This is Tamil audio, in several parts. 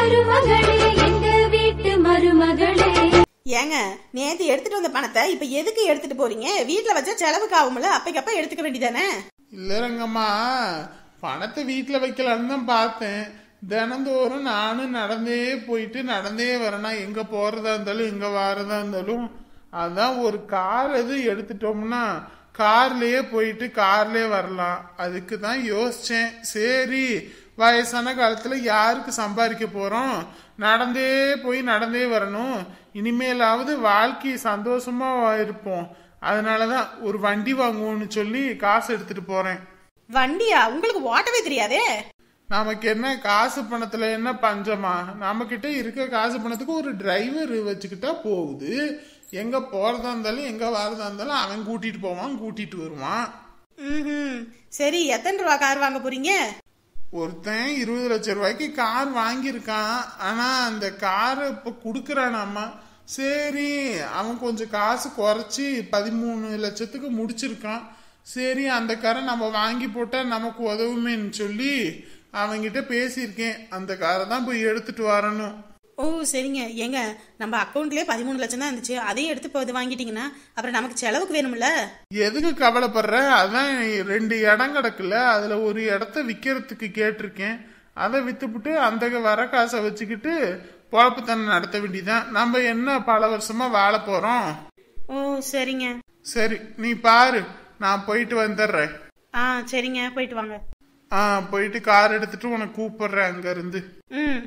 மருமகளே எங்க வீட்டு மருமகளே ஏங்க நேத்து எடுத்துட்டு வந்த பணத்தை இப்ப எதுக்கு எடுத்துட்டு போறீங்க வீட்ல வச்சா செலவுக்கு ஆகும்ல அப்பைக்கப்ப எடுத்துக்க வேண்டியதானே இல்ல ரங்கம்மா பணத்தை வீட்டில் வைக்கலான்னு தான் பார்த்தேன் தினந்தோறும் நானும் நடந்தே போயிட்டு நடந்தே வரேனா எங்க போறதா இருந்தாலும் எங்க வாரதா இருந்தாலும் அதான் ஒரு கார் எது எடுத்துட்டோம்னா கார்லயே போயிட்டு கார்லயே வரலாம் அதுக்கு தான் யோசிச்சேன் சரி வயசான காலத்துல யாருக்கு சம்பாதிக்க போறோம் நடந்தே போய் நடந்தே வரணும் இனிமேலாவது வாழ்க்கை சந்தோஷமா இருப்போம் அதனாலதான் ஒரு வண்டி வாங்குவோம்னு சொல்லி காசு எடுத்துட்டு போறேன் வண்டியா உங்களுக்கு ஓட்டவே தெரியாதே நமக்கு என்ன காசு பணத்துல என்ன பஞ்சமா நம்ம கிட்ட இருக்க காசு பணத்துக்கு ஒரு டிரைவர் வச்சுக்கிட்டா போகுது எங்க போறதா இருந்தாலும் எங்க வரதா இருந்தாலும் அவன் கூட்டிட்டு போவான் கூட்டிட்டு வருவான் ம் சரி எத்தனை ரூபா கார் வாங்க போறீங்க ஒருத்தன் இருபது லட்சம் ரூபாய்க்கு கார் வாங்கியிருக்கான் ஆனா அந்த காரை இப்ப குடுக்கறானாமா சரி அவன் கொஞ்சம் காசு குறைச்சி பதிமூணு லட்சத்துக்கு முடிச்சிருக்கான் சரி அந்த காரை நம்ம வாங்கி போட்டா நமக்கு உதவுமேன்னு சொல்லி அவன்கிட்ட பேசியிருக்கேன் அந்த காரை தான் போய் எடுத்துட்டு வரணும் ஓ சரிங்க ஏங்க நம்ம அக்கௌண்ட்லயே பதிமூணு லட்சம் தான் இருந்துச்சு அதையும் எடுத்து இப்போ இது வாங்கிட்டீங்கன்னா அப்புறம் நமக்கு செலவுக்கு வேணும்ல எதுக்கு கவலைப்படுற அதான் ரெண்டு இடம் கிடக்குல அதுல ஒரு இடத்த விற்கிறதுக்கு கேட்டிருக்கேன் அதை வித்துப்புட்டு அந்த வர காசை வச்சுக்கிட்டு பொழப்புத்தனம் நடத்த வேண்டியதான் நம்ம என்ன பல வருஷமா வாழ போறோம் ஓ சரிங்க சரி நீ பாரு நான் போயிட்டு வந்துடுறேன் ஆ சரிங்க போயிட்டு வாங்க ஆ போயிட்டு கார் எடுத்துட்டு உனக்கு கூப்பிடுறேன் அங்க இருந்து ம்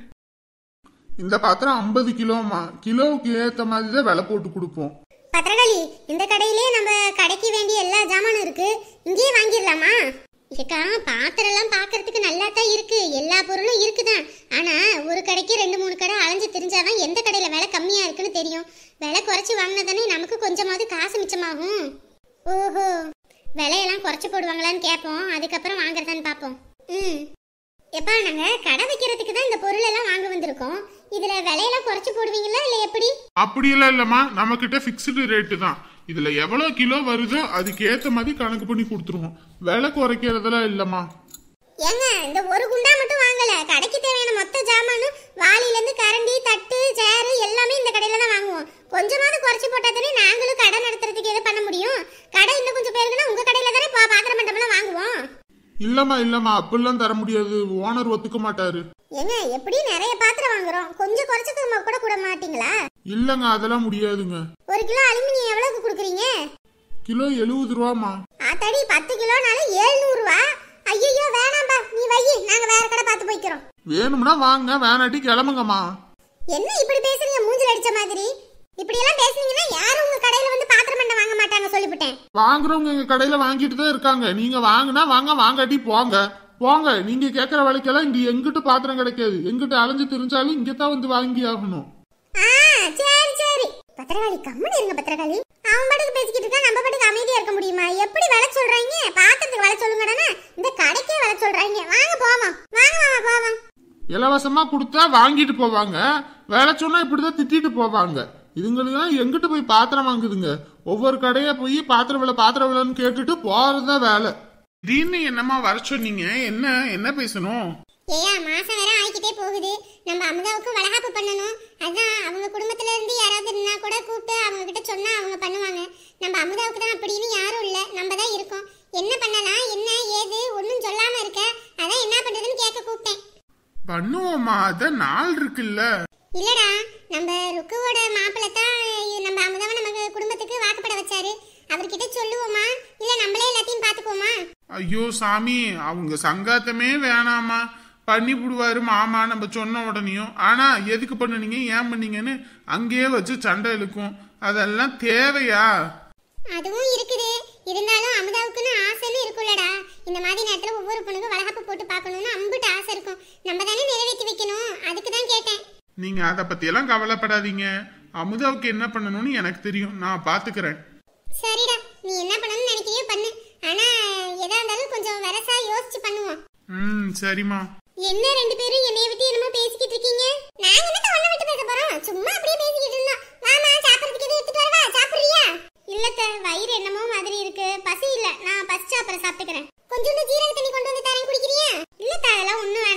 இந்த பாத்திரம் ஐம்பது கிலோமா கிலோவுக்கு ஏத்த மாதிரி தான் விலை போட்டு கொடுப்போம் பத்திரகாளி இந்த கடையிலே நம்ம கடைக்கு வேண்டிய எல்லா ஜாமானும் இருக்கு இங்கேயே வாங்கிடலாமா ஏக்கா பாத்திரம் எல்லாம் பாக்குறதுக்கு நல்லா தான் இருக்கு எல்லா பொருளும் இருக்குதான் ஆனா ஒரு கடைக்கு ரெண்டு மூணு கடை அலைஞ்சு தெரிஞ்சாதான் எந்த கடையில விலை கம்மியா இருக்குன்னு தெரியும் விலை குறைச்சு வாங்கினா தானே நமக்கு கொஞ்சமாவது காசு மிச்சமாகும் ஓஹோ விலையெல்லாம் குறைச்சு போடுவாங்களான்னு கேட்போம் அதுக்கப்புறம் வாங்குறதான்னு பார்ப்போம் ம் எப்பா நாங்க கடை வைக்கிறதுக்கு தான் இந்த பொருள் எல்லாம் வாங்க வந்திருக்கோம் இதுல விலையெல்லாம் குறைச்சு போடுவீங்களா இல்ல எப்படி அப்படியெல்லாம் இல்லம்மா நம்ம கிட்ட பிக்ஸ்டு ரேட்டு தான் இதுல எவ்வளவு கிலோ வருதோ அதுக்கு ஏத்த மாதிரி கணக்கு பண்ணி கொடுத்துருவோம் விலை குறைக்கிறதெல்லாம் இல்லம்மா ஏங்க இந்த ஒரு குண்டா மட்டும் வாங்கல கடைக்கு தேவையான மொத்த ஜாமானும் வாளில இருந்து கரண்டி தட்டு சேரு எல்லாமே இந்த கடையில தான் வாங்குவோம் கொஞ்சமாவது குறைச்சு போட்டா தானே நாங்களும் கடை நடத்துறதுக்கு எது பண்ண முடியும் கடை இன்னும் கொஞ்சம் பேருக்குன்னா உங்க கடையில தானே பா- பாத்திர மண்டபம்லாம் வாங்குவோம் இல்லம்மா இல்லம்மா அப்படிலாம் தர முடியாது ஓனர் ஒத்துக்க மாட்டாரு ஏங்க எப்படி நிறைய பாத்திரம் வாங்குறோம் கொஞ்சம் குறைச்சுக்கு கூட கூட மாட்டீங்களா இல்லங்க அதெல்லாம் முடியாதுங்க ஒரு கிலோ அலுமினியம் எவ்வளவுக்கு கொடுக்குறீங்க கிலோ எழுபது ரூபாமா ஆத்தாடி பத்து கிலோனால ஏழ்நூறு ரூபா ஐயோ வேணாம்பா நீ வை நாங்க வேற கடை பார்த்து போய்க்கிறோம் வேணும்னா வாங்க வேணாட்டி கிளம்புங்கம்மா என்ன இப்படி பேசுறீங்க மூஞ்சில அடிச்ச மாதிரி இப்படி எல்லாம் பேசுனீங்கன்னா யாரும் உங்க கடையில வந்து பாத்திரம் பண்ண வாங்க மாட்டாங்க சொல்லிவிட்டேன் வாங்குறவங்க எங்க கடையில வாங்கிட்டு தான் இருக்காங்க நீங்க வாங்குனா வாங்க வாங்காட்டி போங்க போங்க நீங்க கேக்குற விலைக்கெல்லாம் இங்க எங்கிட்ட பாத்திரம் கிடைக்காது எங்கிட்ட அலைஞ்சு தெரிஞ்சாலும் இங்க தான் வந்து வாங்கி ஆகணும் ஆ சரி சரி பத்திரகாளி கம்முன்னு இருங்க பத்திரகாளி அவன் பாட்டுக்கு பேசிக்கிட்டு இருக்கா நம்ம பாட்டுக்கு அமைதியா இருக்க முடியுமா எப்படி விலை சொல்றாங்க பாத்திரத்துக்கு விலை சொல்லுங்கடானா இந்த கடைக்கே விலை சொல்றாங்க வாங்க போவோம் வாங்க மாமா போவோம் இலவசமா கொடுத்தா வாங்கிட்டு போவாங்க வேலை சொன்னா இப்படிதான் திட்டிட்டு போவாங்க இதுங்களுக்குலாம் எங்கிட்ட போய் பாத்திரம் வாங்குதுங்க ஒவ்வொரு கடையா போய் பாத்திரம் விலை பாத்திரம் விலைன்னு கேட்டுட்டு போறதுதான் வேலை திடீர்னு என்னம்மா வர சொன்னீங்க என்ன என்ன பேசணும் ஏயா மாசம் வேற ஆயிக்கிட்டே போகுது நம்ம அமுதாவுக்கும் வளகாப்பு பண்ணணும் அதான் அவங்க குடும்பத்துல இருந்து யாராவது இருந்தா கூட கூப்பிட்டு அவங்க கிட்ட சொன்னா அவங்க பண்ணுவாங்க நம்ம அமுதாவுக்கு தான் அப்படின்னு யாரும் இல்ல நம்ம தான் இருக்கோம் என்ன பண்ணலாம் என்ன ஏது ஒன்றும் சொல்லாம இருக்க அதான் என்ன பண்றதுன்னு கேட்க கூப்பிட்டேன் பண்ணுவோம்மா அதான் நாள் இருக்குல்ல இல்லடா நம்ம ருக்குவோட மாப்பிள்ளை தான் நம்ம அமுதாவை நமக்கு குடும்பத்துக்கு வாக்குப்பட வச்சாரு அவர்கிட்ட சொல்லுவோமா இல்ல நம்மளே எல்லாத்தையும் பாத்துக்குவோமா ஐயோ சாமி அவங்க சங்காத்தமே வேணாமா பண்ணி விடுவாரு மாமா நம்ம சொன்ன உடனேயும் ஆனா எதுக்கு பண்ணுனீங்க ஏன் பண்ணீங்கன்னு அங்கேயே வச்சு சண்டை இழுக்கும் அதெல்லாம் தேவையா அதுவும் இருக்குது இருந்தாலும் அமுதாவுக்குன்னு ஆசைன்னு இருக்கும்லடா இந்த மாதிரி நேரத்துல ஒவ்வொரு பொண்ணுக்கும் வளகாப்பு போட்டு பார்க்கணும்னு அம்புட்டு ஆசை இருக்கும் நம்ம தானே நிறைவேற்றி வைக்கணும் அதுக்கு தான் கேட்டேன் நீங்க அதை பத்தி எல்லாம் கவலைப்படாதீங்க அமுதாவுக்கு என்ன பண்ணணும்னு எனக்கு தெரியும் நான் பாத்துக்கிறேன் சரிடா நீ என்ன பண்ணணும்னு நினைக்கிறியோ பண்ணு ஆனா எதா இருந்தாலும் கொஞ்சம் வரசா யோசிச்சு பண்ணுவோம் ம் சரிம்மா என்ன ரெண்டு பேரும் என்னைய விட்டு என்னமோ பேசிக்கிட்டு இருக்கீங்க நாங்க என்ன ஒண்ணு விட்டு பேச போறோம் சும்மா அப்படியே பேசிக்கிட்டு இருந்தோம் வாமா சாப்பிடுறதுக்கு எதுவும் எடுத்துட்டு வரவா சாப்பிடுறியா இல்லத்த வயிறு என்னமோ மாதிரி இருக்கு பசி இல்ல நான் பசி சாப்பிட சாப்பிட்டுக்கிறேன் கொஞ்சோண்டு ஜீரக தண்ணி கொண்டு வந்து தரேன் குடிக்கிறியா இல்லத்த அதெல்லாம் ஒண்ணு வேணாம்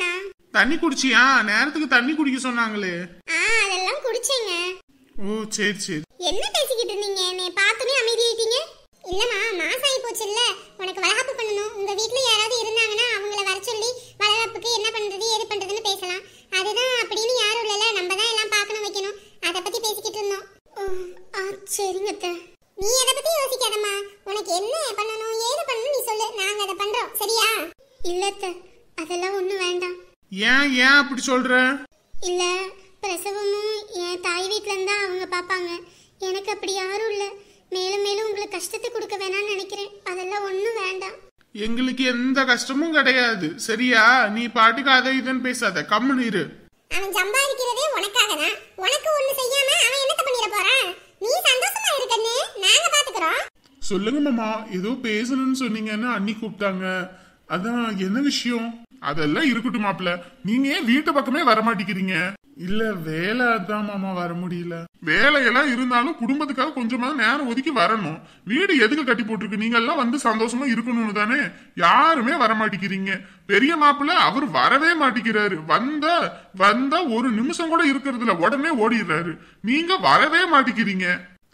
தண்ணி குடிச்சியா நேரத்துக்கு தண்ணி குடிக்க சொன்னாங்களே ஆ அதெல்லாம் குடிச்சேங்க ஓ சரி சரி என்ன பேசிக்கிட்டு இருந்தீங்க என்னை பார்த்தோன்னே அமைதியாயிட்டீங்க இல்லம்மா மாசம் ஆகி போச்சுல்ல உனக்கு வளகாப்பு பண்ணணும் உங்க வீட்ல யாராவது இருந்தாங்கன்னா அவங்கள வர சொல்லி வளகாப்புக்கு என்ன பண்றது ஏது பண்றதுன்னு பேசலாம் அதுதான் அப்படின்னு யாரும் இல்லல நம்ம தான் எல்லாம் பார்க்கணும் வைக்கணும் அத பத்தி பேசிக்கிட்டு இருந்தோம் ஓ, ஆ சரிங்க அத்தை. நீ எதை பத்தி யோசிக்காதம்மா உனக்கு என்ன பண்ணணும் ஏது பண்ணணும் நீ சொல்லு நாங்க அதை பண்றோம் சரியா இல்ல அத்தை, அதெல்லாம் ஒண்ணும் வேண்டாம் ஏன் ஏன் அப்படி சொல்ற இல்ல பிரசவமும் என் தாய் வீட்ல இருந்தா அவங்க பாப்பாங்க எனக்கு அப்படி யாரும் இல்ல மேலும் மேலும் உங்களுக்கு கஷ்டத்தை கொடுக்க வேணாம்னு நினைக்கிறேன் அதெல்லாம் ஒண்ணும் வேண்டாம் எங்களுக்கு எந்த கஷ்டமும் கிடையாது சரியா நீ பாட்டுக்கு அதை இதுன்னு பேசாத கம்முன்னு இரு அவன் சம்பாதிக்கிறதே உனக்காக தான் உனக்கு ஒண்ணு செய்யாம அவன் என்னத்த பண்ணிட போறான் நீ சந்தோஷமா இருக்கன்னு நாங்க பாத்துக்கிறோம் சொல்லுங்க மாமா ஏதோ பேசணும்னு சொன்னீங்கன்னு அண்ணி கூப்பிட்டாங்க அதான் என்ன விஷயம் அதெல்லாம் இருக்கட்டும் மாப்ள நீங்க ஏன் வீட்டு பக்கமே வர மாட்டேங்கிறீங்க இல்ல வேலை அதான் மாமா வர முடியல வேலையெல்லாம் இருந்தாலும் குடும்பத்துக்காக கொஞ்சமாவது நேரம் ஒதுக்கி வரணும் வீடு எதுக்கு கட்டி போட்டிருக்கு நீங்க எல்லாம் வந்து சந்தோஷமா இருக்கணும்னு தானே யாருமே வர மாட்டேங்கிறீங்க பெரிய மாப்பிள்ள அவர் வரவே மாட்டேங்கிறாரு வந்தா வந்தா ஒரு நிமிஷம் கூட இருக்கிறது இல்ல உடனே ஓடிடுறாரு நீங்க வரவே மாட்டேங்கிறீங்க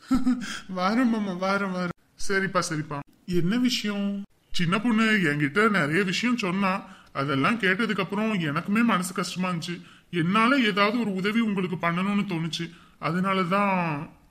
வாரம் மாமா வாரம் வாரம் சரிப்பா சரிப்பா என்ன விஷயம் சின்ன பொண்ணு என்கிட்ட நிறைய விஷயம் சொன்னா அதெல்லாம் கேட்டதுக்கு அப்புறம் எனக்குமே மனசு கஷ்டமா இருந்துச்சு என்னால ஏதாவது ஒரு உதவி உங்களுக்கு பண்ணணும்னு தோணுச்சு அதனாலதான்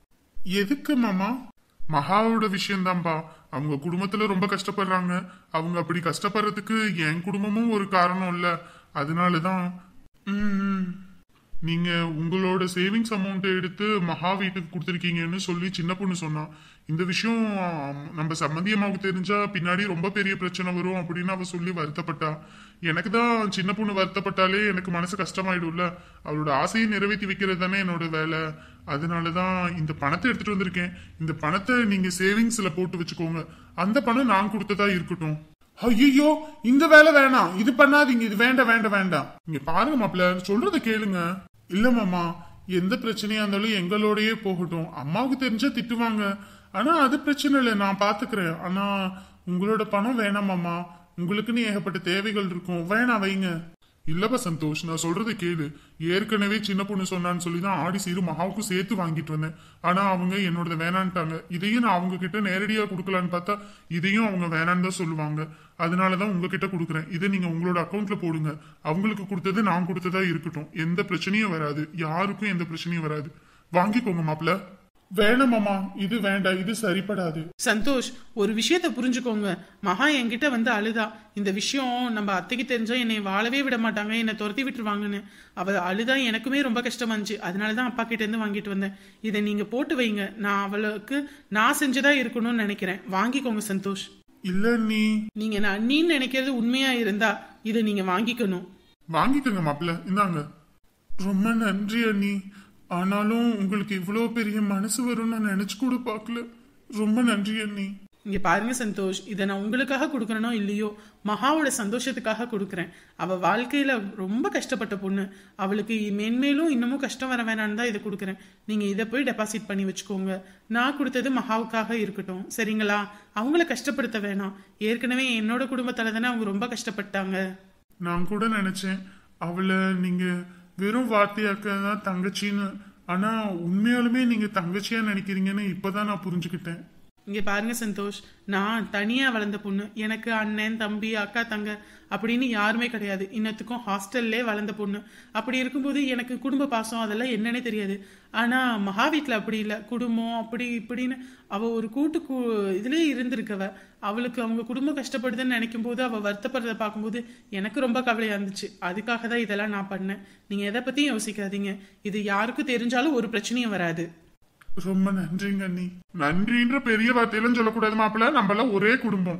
எதுக்கு மாமா மகாவோட விஷயம்தான்பா அவங்க குடும்பத்துல ரொம்ப கஷ்டப்படுறாங்க அவங்க அப்படி கஷ்டப்படுறதுக்கு என் குடும்பமும் ஒரு காரணம் இல்ல அதனாலதான் ம், ம். நீங்க உங்களோட சேவிங்ஸ் அமௌண்ட்டை எடுத்து மகா வீட்டுக்கு கொடுத்துருக்கீங்கன்னு சொல்லி சின்ன பொண்ணு சொன்னா இந்த விஷயம் ஆம், நம்ம சம்மந்தி அம்மாவுக்கு தெரிஞ்சா பின்னாடி ரொம்ப பெரிய பிரச்சனை வரும் அப்படின்னு அவ சொல்லி வருத்தப்பட்டா எனக்கு தான் சின்ன பொண்ணு வருத்தப்பட்டாலே எனக்கு மனசு கஷ்டமாயிடும்ல அவளோட ஆசையை நிறைவேற்றி வைக்கிறது தானே என்னோட வேலை அதனால தான் இந்த பணத்தை எடுத்துட்டு வந்திருக்கேன் இந்த பணத்தை நீங்க சேவிங்ஸ்ல போட்டு வச்சுக்கோங்க அந்த பணம் நான் கொடுத்ததா இருக்கட்டும் ஐயோ இந்த வேலை வேணாம் இது பண்ணாதீங்க இது வேண்டாம் வேண்டாம் வேண்டாம் இங்க பாருங்க மாப்பிள்ள சொல்றத கேளுங்க இல்ல மாமா எந்த பிரச்சனையா இருந்தாலும் எங்களோடயே போகட்டும் அம்மாவுக்கு தெரிஞ்சா திட்டுவாங்க ஆனா அது பிரச்சனை இல்லை நான் பாத்துக்கிறேன் ஆனா உங்களோட பணம் வேணாம் மாமா உங்களுக்குன்னு ஏகப்பட்ட தேவைகள் இருக்கும் வேணாம் வைங்க இல்லப்பா சந்தோஷ் நான் சொல்றதை கேளு ஏற்கனவே சின்ன பொண்ணு சொன்னான்னு சொல்லி தான் ஆடி சீரு மகாவுக்கும் சேர்த்து வாங்கிட்டு வந்தேன் ஆனா அவங்க என்னோடத வேணான்ட்டாங்க இதையும் நான் அவங்க கிட்ட நேரடியா கொடுக்கலான்னு பார்த்தா இதையும் அவங்க வேணான்னு தான் சொல்லுவாங்க அதனாலதான் உங்ககிட்ட கொடுக்குறேன் இதை நீங்க உங்களோட அக்கௌண்ட்ல போடுங்க அவங்களுக்கு கொடுத்தது நான் கொடுத்ததா இருக்கட்டும் எந்த பிரச்சனையும் வராது யாருக்கும் எந்த பிரச்சனையும் வராது வாங்கிக்கோங்க மாப்ள வேணாம் மாமா இது வேண்டாம் இது சரிப்படாது சந்தோஷ் ஒரு விஷயத்த புரிஞ்சுக்கோங்க மகா என்கிட்ட வந்து அழுதா இந்த விஷயம் நம்ம அத்தைக்கு தெரிஞ்சா என்னை வாழவே விட மாட்டாங்க என்னை துரத்தி விட்டுருவாங்கன்னு அவ அழுதா எனக்குமே ரொம்ப கஷ்டமா இருந்துச்சு அதனாலதான் அப்பா கிட்ட இருந்து வாங்கிட்டு வந்தேன் இதை நீங்க போட்டு வைங்க நான் அவளுக்கு நான் செஞ்சதா இருக்கணும்னு நினைக்கிறேன் வாங்கிக்கோங்க சந்தோஷ் இல்ல நீ நீங்க என்ன அண்ணின்னு நினைக்கிறது உண்மையா இருந்தா இதை நீங்க வாங்கிக்கணும் வாங்கிக்கோங்க மாப்பிள்ள இந்தாங்க ரொம்ப நன்றி அண்ணி ஆனாலும் உங்களுக்கு இவ்வளோ பெரிய மனசு வரும்னு நான் நினைச்சு கூட பார்க்கல ரொம்ப நன்றி அண்ணி இங்க பாருங்க சந்தோஷ் இதை நான் உங்களுக்காக கொடுக்கறனோ இல்லையோ மகாவோட சந்தோஷத்துக்காக கொடுக்கறேன் அவ வாழ்க்கையில ரொம்ப கஷ்டப்பட்ட பொண்ணு அவளுக்கு மென்மேலும் இன்னமும் கஷ்டம் வர வேணாம்னு தான் இதை கொடுக்கறேன் நீங்க இதை போய் டெபாசிட் பண்ணி வச்சுக்கோங்க நான் கொடுத்தது மகாவுக்காக இருக்கட்டும் சரிங்களா அவங்கள கஷ்டப்படுத்த வேணாம் ஏற்கனவே என்னோட குடும்பத்தால தானே அவங்க ரொம்ப கஷ்டப்பட்டாங்க நான் கூட நினைச்சேன் அவளை நீங்க வெறும் வார்த்தையாக்க தான் தங்கச்சின்னு ஆனா உண்மையாலுமே நீங்க தங்கச்சியா நினைக்கிறீங்கன்னு இப்பதான் நான் புரிஞ்சுக்கிட்டேன் இங்க பாருங்க சந்தோஷ் நான் தனியா வளர்ந்த பொண்ணு எனக்கு அண்ணன் தம்பி அக்கா தங்க அப்படின்னு யாருமே கிடையாது இன்னத்துக்கும் ஹாஸ்டல்லே வளர்ந்த பொண்ணு அப்படி இருக்கும்போது எனக்கு குடும்ப பாசம் அதெல்லாம் என்னன்னே தெரியாது ஆனா மகா வீட்ல அப்படி இல்லை குடும்பம் அப்படி இப்படின்னு அவ ஒரு கூட்டு கூ இதுலயே இருந்திருக்கவ அவளுக்கு அவங்க குடும்பம் கஷ்டப்படுதுன்னு நினைக்கும் போது அவ வருத்தப்படுறத பார்க்கும்போது எனக்கு ரொம்ப கவலையா இருந்துச்சு அதுக்காக தான் இதெல்லாம் நான் பண்ணேன் நீங்க எதை பத்தியும் யோசிக்காதீங்க இது யாருக்கும் தெரிஞ்சாலும் ஒரு பிரச்சனையும் வராது ரொம்ப நன்றிங்க அண்ணி நன்றின்ற பெரிய வார்த்தையெல்லாம் சொல்லக்கூடாது மாப்பிள்ள நம்மளாம் ஒரே குடும்பம்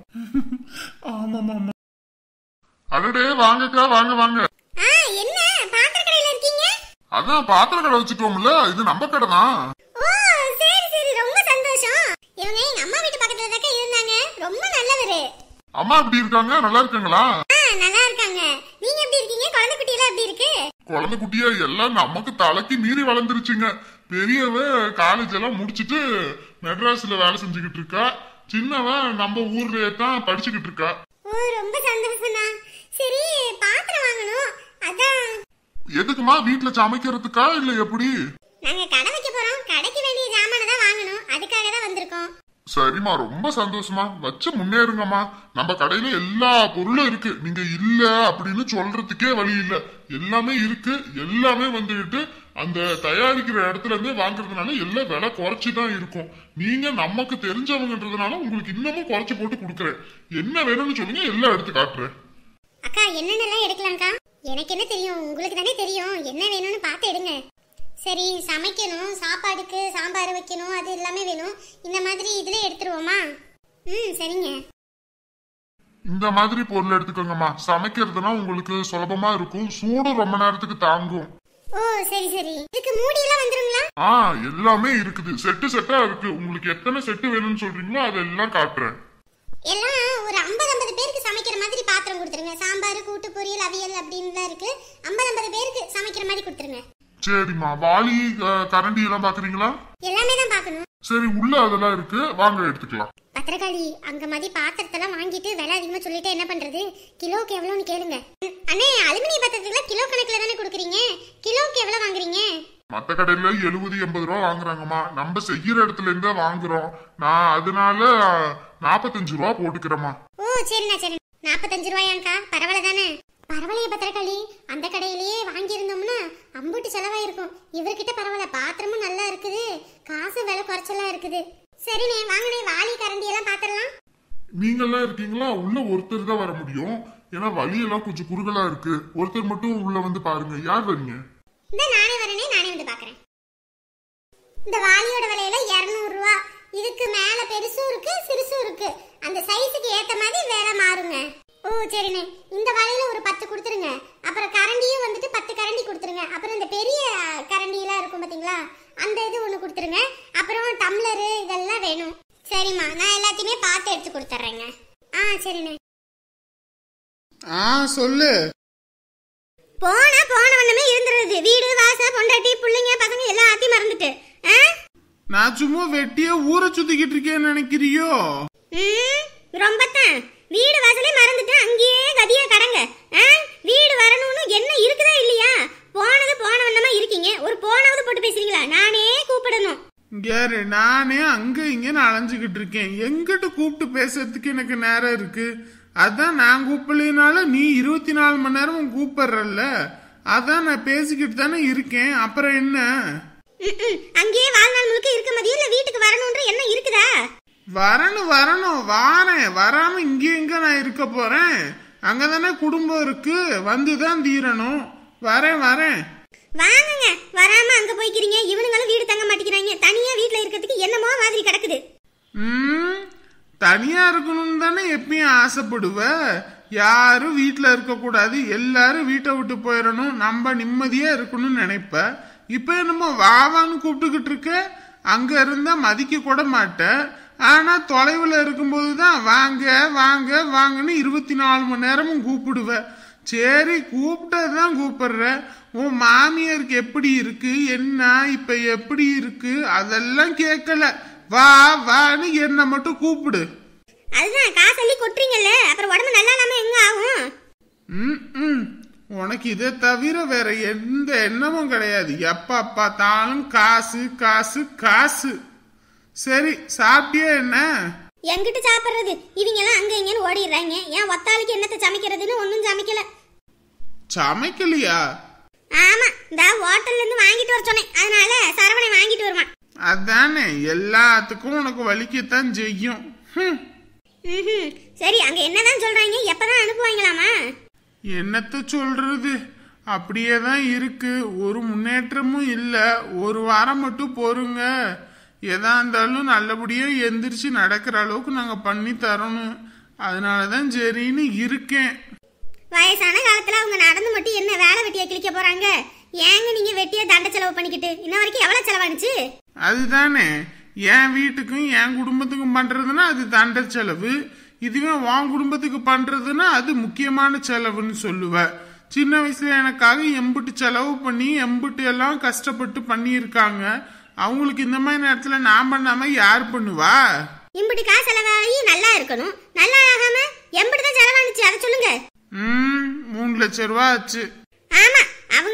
ஆமாம் ஆமா அடடே வாங்கக்கா வாங்க வாங்க ஆ என்ன பாத்திர கடையில இருக்கீங்க அதான் பாத்திர கடை வச்சுட்டோம்ல இது நம்ம கடை தான் ஓ சரி சரி ரொம்ப சந்தோஷம் இவங்க எங்க அம்மா வீட்டு பக்கத்துல தான் இருந்தாங்க ரொம்ப நல்லவரு அம்மா எப்படி இருக்காங்க நல்லா இருக்காங்களா ஆ நல்லா இருக்காங்க நீங்க எப்படி இருக்கீங்க குழந்தை குட்டி எல்லாம் எப்படி இருக்கு குழந்தை குட்டியா எல்லாம் நமக்கு தலைக்கு மீறி வளர்ந்துருச்சுங்க பெரியவ காலேஜ் எல்லாம் முடிச்சிட்டு மெட்ராஸ்ல வேலை செஞ்சுக்கிட்டு இருக்கா சின்னவன் நம்ம ஊர்லயே தான் படிச்சுக்கிட்டு இருக்கா ஓ ரொம்ப சந்தோஷம்ண்ணா சரி பாத்திரம் வாங்கணும் அதான் எதுக்குமா வீட்டுல சமைக்கிறதுக்கா இல்ல எப்படி நாங்க கடை வைக்க போறோம் கடைக்கு வேண்டிய ஜாமானை தான் வாங்கணும் அதுக்காக தான் வந்திருக்கோம் சரிம்மா ரொம்ப சந்தோஷமா வச்சு முன்னேறுங்கம்மா நம்ம கடையில எல்லா பொருளும் இருக்கு நீங்க இல்ல அப்படின்னு சொல்றதுக்கே வழி இல்ல எல்லாமே இருக்கு எல்லாமே வந்துட்டு அந்த தயாரிக்கிற இடத்துல இருந்தே வாங்குறதுனால எல்லாம் விலை குறைச்சி தான் இருக்கும் நீங்க நமக்கு தெரிஞ்சவங்கன்றதுனால உங்களுக்கு இன்னமும் குறைச்சு போட்டு கொடுக்குறேன் என்ன வேணும்னு சொல்லுங்க எல்லாம் எடுத்து காட்டுறேன் அக்கா என்னென்னலாம் எடுக்கலாம்க்கா எனக்கு என்ன தெரியும் உங்களுக்கு தானே தெரியும் என்ன வேணும்னு பார்த்து எடுங்க சரி சமைக்கணும் சாப்பாடுக்கு சாம்பார் வைக்கணும் அது எல்லாமே வேணும் இந்த மாதிரி இதுல எடுத்துருவோமா ம் சரிங்க இந்த மாதிரி பொருள் எடுத்துக்கோங்கம்மா சமைக்கிறதுனா உங்களுக்கு சுலபமா இருக்கும் சூடும் ரொம்ப நேரத்துக்கு தாங்கும் ஓ சரி சரி இதுக்கு மூடி எல்லாம் வந்துருங்களா ஆ எல்லாமே இருக்குது செட்டு செட்டா இருக்கு உங்களுக்கு எத்தனை செட்டு வேணும்னு சொல்றீங்களோ அதெல்லாம் காட்டுறேன் எல்லாம் ஒரு ஐம்பது ஐம்பது பேருக்கு சமைக்கிற மாதிரி பாத்திரம் கொடுத்துருங்க சாம்பார் கூட்டு பொரியல் அவியல் அப்படின்னு தான் இருக்கு ஐம்பது ஐம்பது பேருக்கு சமைக்கிற மாதிரி கொடுத்துருங்க சரிம்மா வாளி அஹ், கரண்டி எல்லாம் பாக்குறீங்களா எல்லாமே தான் பார்க்கணும் சரி உள்ள அதெல்லாம் இருக்கு வாங்க எடுத்துக்கலாம் பத்திரகாளி அங்க மாதிரி பாத்திரத்தெல்லாம் வாங்கிட்டு விலை அதிகமா சொல்லிட்டு என்ன பண்றது கிலோக்கு எவ்வளோன்னு கேளுங்க ம், அண்ணே அலுமினிய பாத்திரத்துக்குலாம் கிலோ கணக்குல தானே கொடுக்குறீங்க கிலோக்கு எவ்வளவு வாங்குறீங்க மத்த கடையில எழுபது எண்பது ரூபா வாங்குறாங்கம்மா நம்ம செய்யற இடத்துல இருந்தா வாங்குறோம் நான் அதனால நாற்பத்தஞ்சு ரூபா போட்டுக்கிறேம்மா ஓ சரிண்ணா சரி நாற்பத்தஞ்சு ரூபாயாங்க்கா பரவாயில்ல தானே பரவாயில்லையே பத்திரகாளி அந்த கடையிலேயே வாங்கியிருந்தோம்னா அம்புட்டு செலவாயிருக்கும் இவர்கிட்ட பரவாயில்ல பாத்திரமும் நல்லா இருக்குது காசு விலை குறைச்சலா இருக்குது சரிண்ணே வாங்கண்ணே வாளி கரண்டி எல்லாம் பாத்திரலாம் நீங்கெல்லாம் இருக்கீங்களா உள்ள ஒருத்தர் தான் வர முடியும் ஏன்னா வழியெல்லாம் கொஞ்சம் குறுகலா இருக்கு ஒருத்தர் மட்டும் உள்ள வந்து பாருங்க யார் வரீங்க இந்த நானே வரனே நானே வந்து பாக்குறேன் இந்த வாளியோட விலையில 200 ரூபா இதுக்கு மேல பெருசும் இருக்கு சிறுசும் இருக்கு அந்த சைஸுக்கு ஏத்த மாதிரி விலை மாறுங்க ஓ சரிண்ணே இந்த வாளியில ஒரு பத்து கொடுத்துருங்க அப்புறம் கரண்டியும் வந்துட்டு பத்து கரண்டி கொடுத்துருங்க அப்புறம் இந்த பெரிய கரண்டி எல்லாம் இருக்கும் பாத்தீங்களா அந்த இது ஒண்ணு கொடுத்துருங்க அப்புறம் டம்ளரு இதெல்லாம் வேணும் சரிம்மா நான் எல்லாத்தையுமே பார்த்து எடுத்து கொடுத்துட்றேங்க ஆ சரிண்ணே ஆ சொல்லு போனா போன வண்ணமே இருந்துருது வீடு வாசல் பொண்டாட்டி பிள்ளைங்க பசங்க எல்லாத்தையும் மறந்துட்டு ஆ நான் சும்மா வெட்டியா ஊரை சுத்திக்கிட்டு இருக்கேன்னு நினைக்கிறியோ ம், ரொம்ப தான் வீடு வாசலே மறந்துட்டு அங்கேயே கதியா கடங்க ஆ? வீடு வரணும்னு என்ன இருக்குதா இல்லையா போனது போன வண்ணமா இருக்கீங்க ஒரு போனாவது போட்டு பேசுறீங்களா நானே கூப்பிடணும் யாரு நானே அங்க இங்கன்னு அலைஞ்சுக்கிட்டு இருக்கேன் எங்கிட்ட கூப்பிட்டு பேசுறதுக்கு எனக்கு நேரம் இருக்கு அதான் நான் கூப்பிடலினால நீ இருபத்தி நாலு மணி நேரமும் கூப்பிடுறல்ல அதான் நான் பேசிக்கிட்டு தானே இருக்கேன் அப்புறம் என்ன ம், ம், அங்கேயே வாழ்நாள் முழுக்க இருக்க மதியம் இல்ல வீட்டுக்கு வரணும்ன்ற எண்ணம் இருக்குதா வரணும் வரணும் வாரேன் வராம இங்க எங்க நான் இருக்க போறேன் அங்கதானே குடும்பம் இருக்கு வந்துதான் தீரணும் வரேன் வரேன் வாங்குங்க வராம அங்க போய்க்கிறீங்க இவனுங்களும் வீடு தங்க மாட்டேங்கிறாங்க தனியா வீட்ல இருக்கிறதுக்கு என்னமோ மாதிரி கிடக்குது ம் தனியா இருக்கணும்னு தானே எப்பயும் ஆசைப்படுவ யாரும் வீட்டில் இருக்கக்கூடாது எல்லாரும் வீட்டை விட்டு போயிடணும் நம்ம நிம்மதியா இருக்கணும்னு நினைப்ப இப்போ என்னமோ வாவான்னு கூப்பிட்டுக்கிட்டு இருக்க அங்க இருந்தா மதிக்க கூட மாட்டேன் ஆனா தொலைவில் இருக்கும்போது தான் வாங்க வாங்க வாங்கன்னு இருபத்தி நாலு மணி நேரமும் கூப்பிடுவ சரி கூப்பிட்டதுதான் கூப்பிடுற உன் மாமியாருக்கு எப்படி இருக்கு என்ன இப்ப எப்படி இருக்கு அதெல்லாம் கேட்கல வா வான்னு என்ன மட்டும் கூப்பிடு அதுதான் காசு அள்ளி கொட்டுறீங்கல்ல அப்புறம் உடம்பு நல்லா இல்லாம எங்க ஆகும் ம், ம். உனக்கு இதை தவிர வேற எந்த எண்ணமும் கிடையாது எப்ப பார்த்தாலும் காசு காசு காசு சரி சாப்பிட்டியா என்ன எங்கிட்ட சாப்பிடுறது இவங்க எல்லாம் அங்க இங்கன்னு ஓடிடுறாங்க ஏன் ஒத்தாளுக்கு என்னத்த சமைக்கிறதுன்னு ஒன்றும் சமைக்கல சமைக்கலையா ஆமா இந்த ஹோட்டல்ல இருந்து வாங்கிட்டு வர சொன்னேன் அதனால சரவணை வாங்கிட்டு வருவான் அதானே எல்லாத்துக்கும் உனக்கு வலிக்கத்தான் செய்யும் ஹம். ம்ஹும். சரி அங்க என்னதான் சொல்றாங்க எப்பதான் அனுப்புவாங்களாமா என்னத்த சொல்றது அப்படியே தான் இருக்கு ஒரு முன்னேற்றமும் இல்ல ஒரு வாரம் மட்டும் பொறுங்க எதா இருந்தாலும் நல்லபடியா எந்திரிச்சு நடக்கிற அளவுக்கு நாங்க பண்ணி தரணும் அதனாலதான் சரின்னு இருக்கேன் வயசான காலத்துல அவங்க நடந்து மட்டும் என்ன வேலை வெட்டியா கிழிக்க போறாங்க ஏங்க நீங்க வெட்டியா தண்ட செலவு பண்ணிக்கிட்டு இன்ன வரைக்கும் எவ்வளவு செலவானுச்சு அதுதானே என் வீட்டுக்கும் என் குடும்பத்துக்கும் பண்றதுன்னா அது தண்ட செலவு இதுவே உன் குடும்பத்துக்கு பண்றதுன்னா அது முக்கியமான செலவுன்னு சொல்லுவ சின்ன வயசுல எனக்காக எம்புட்டு செலவு பண்ணி எம்புட்டு எல்லாம் கஷ்டப்பட்டு பண்ணியிருக்காங்க அவங்களுக்கு இந்த மாதிரி நேரத்துல நான் பண்ணாம யார் பண்ணுவா இம்புட்டு காசு செலவாகி நல்லா இருக்கணும் நல்லா ஆகாம எம்பிட்டு தான் செலவானுச்சு அதை சொல்லுங்க ம் மூணு லட்சம் ரூபா ஆச்சு ஆமா அவங்க நமக்கு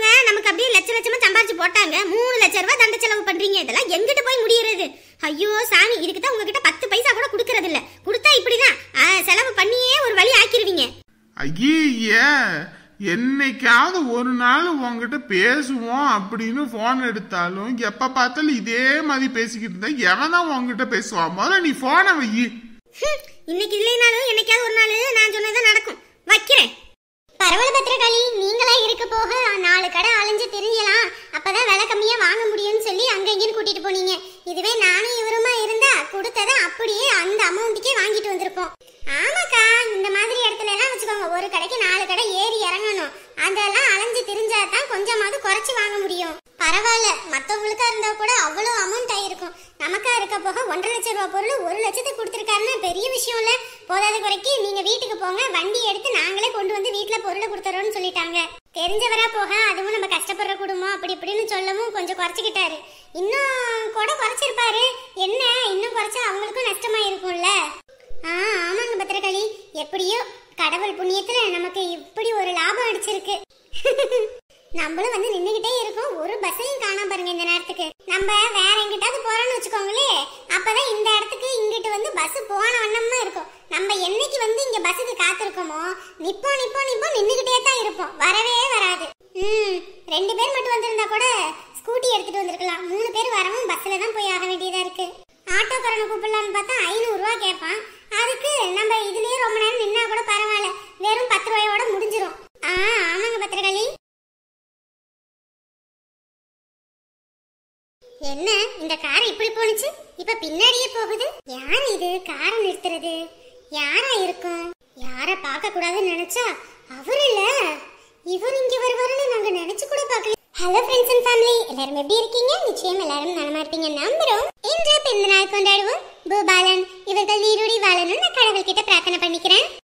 நமக்கு அப்படியே லட்ச லட்சமா சம்பாரிச்சு போட்டாங்க மூணு லட்ச ரூபாய் தண்ட செலவு பண்றீங்க இதெல்லாம் எங்கிட்டு போய் முடியறது ஐயோ சாமி இதுக்கு தான் உங்ககிட்ட பத்து பைசா கூட கொடுக்கறது இல்ல கொடுத்தா இப்படிதான் ஆ, செலவு பண்ணியே ஒரு வழி ஆக்கிருவீங்க ஐயே என்னைக்காவது ஒரு நாள் உன்கிட்ட பேசுவோம் அப்படின்னு போன் எடுத்தாலும் எப்ப பார்த்தாலும் இதே மாதிரி பேசிக்கிட்டு இருந்தா எவன் தான் உன்கிட்ட பேசுவான் முதல்ல நீ போனை வை ஹம், இன்னைக்கு இல்லைனாலும் என்னைக்காவது ஒரு நாள் நான் சொன்னதான் நடக்கும் வைக்கிறேன் பரவாயில்ல பத்திரகாளி நீங்களா இருக்க போக நாலு கடை அலைஞ்சு திரியலாம் அப்பதான் விலை கம்மியா வாங்க முடியும்னு சொல்லி அங்க இங்கன்னு கூட்டிட்டு போனீங்க இதுவே நானும் இவருமா இருந்தா கொடுத்ததை அப்படியே அந்த அமௌண்ட்டுக்கே வாங்கிட்டு வந்திருப்போம் ஆமாக்கா இந்த மாதிரி இடத்துல எல்லாம் வச்சுக்கோங்க ஒரு கடைக்கு நாலு கடை ஏறி இறங்கணும் அதெல்லாம் அலைஞ்சு திரிஞ்சா தான் கொஞ்சமாவது குறைச்சு வாங்க முடியும் பரவாயில்ல மத்தவங்களுக்கா இருந்தா கூட அவ்வளவு அமௌண்ட் ஆயிருக்கும் நமக்கா இருக்க போக ஒன்றரை லட்சம் ரூபாய் பொருள் ஒரு லட்சத்துக்கு கொடுத்துருக்காருன்னா பெரிய விஷயம் இல்ல போதாத குறைக்கு நீங்க வீட்டுக்கு போங்க வண்டி எடுத்து நாங்களே கொண்டு வந்து வீட்டுல பொருளை கொடுத்துறோம்னு சொல்லிட்டாங்க தெரிஞ்சவரா போக அதுவும் நம்ம கஷ்டப்படுற குடும்பம் அப்படி இப்படின்னு சொல்லவும் கொஞ்சம் குறைச்சிக்கிட்டாரு இன்னும் கூட குறைச்சிருப்பாரு என்ன இன்னும் குறைச்சா அவங்களுக்கும் நஷ்டமா இருக்கும்ல ஆ ஆமாங்க பத்திரகாளி எப்படியோ கடவுள் புண்ணியத்துல நமக்கு இப்படி ஒரு லாபம் அடிச்சிருக்கு நம்மளும் வந்து நின்னுகிட்டே இருக்கோம் ஒரு பஸ்ஸையும் காணாம பாருங்க இந்த நேரத்துக்கு நம்ம வேற எங்கிட்டாவது போறோம்னு வச்சுக்கோங்களே அப்பதான் இந்த இடத்துக்கு இங்கிட்டு வந்து பஸ் போன வண்ணமா இருக்கும் நம்ம என்னைக்கு வந்து இங்க பஸ்ஸுக்கு காத்திருக்கோமோ நிப்போ நிப்போ நிப்போ நின்னுகிட்டே தான் இருப்போம் வரவே வராது ம் ரெண்டு பேர் மட்டும் வந்திருந்தா கூட ஸ்கூட்டி எடுத்துட்டு வந்திருக்கலாம் மூணு பேர் வரவும் பஸ்ல தான் போய் ஆக வேண்டியதா இருக்கு ஆட்டோக்காரனை கூப்பிடலாம்னு பார்த்தா ஐநூறு ரூபா கேட்பான் அதுக்கு நம்ம இதுலயே ரொம்ப நேரம் நின்னா கூட பரவாயில்ல வெறும் பத்து ரூபாயோட முடிஞ்சிரும் ஆ ஆமாங்க பத்திரகாளி என்ன இந்த கார் இப்படி போனுச்சு இப்ப பின்னாடியே போகுது யார் இது காரை நிறுத்துறது யாரா இருக்கும் யார பார்க்க கூடாதுன்னு நினைச்சா அவர் இல்ல இவர் இங்க வருவாருன்னு நாங்க நினைச்சு கூட பார்க்கல ஹலோ ஃப்ரெண்ட்ஸ் அண்ட் ஃபேமிலி எல்லாரும் எப்படி இருக்கீங்க நிச்சயம் எல்லாரும் நலமா இருப்பீங்க நம்புறோம் இன்று பிறந்த நாள் கொண்டாடுவோம் பூபாலன் இவர்கள் நீருடி வாழணும்னு நான் கடவுள்கிட்ட பிரார்த்தனை பண்ணிக்கிறேன்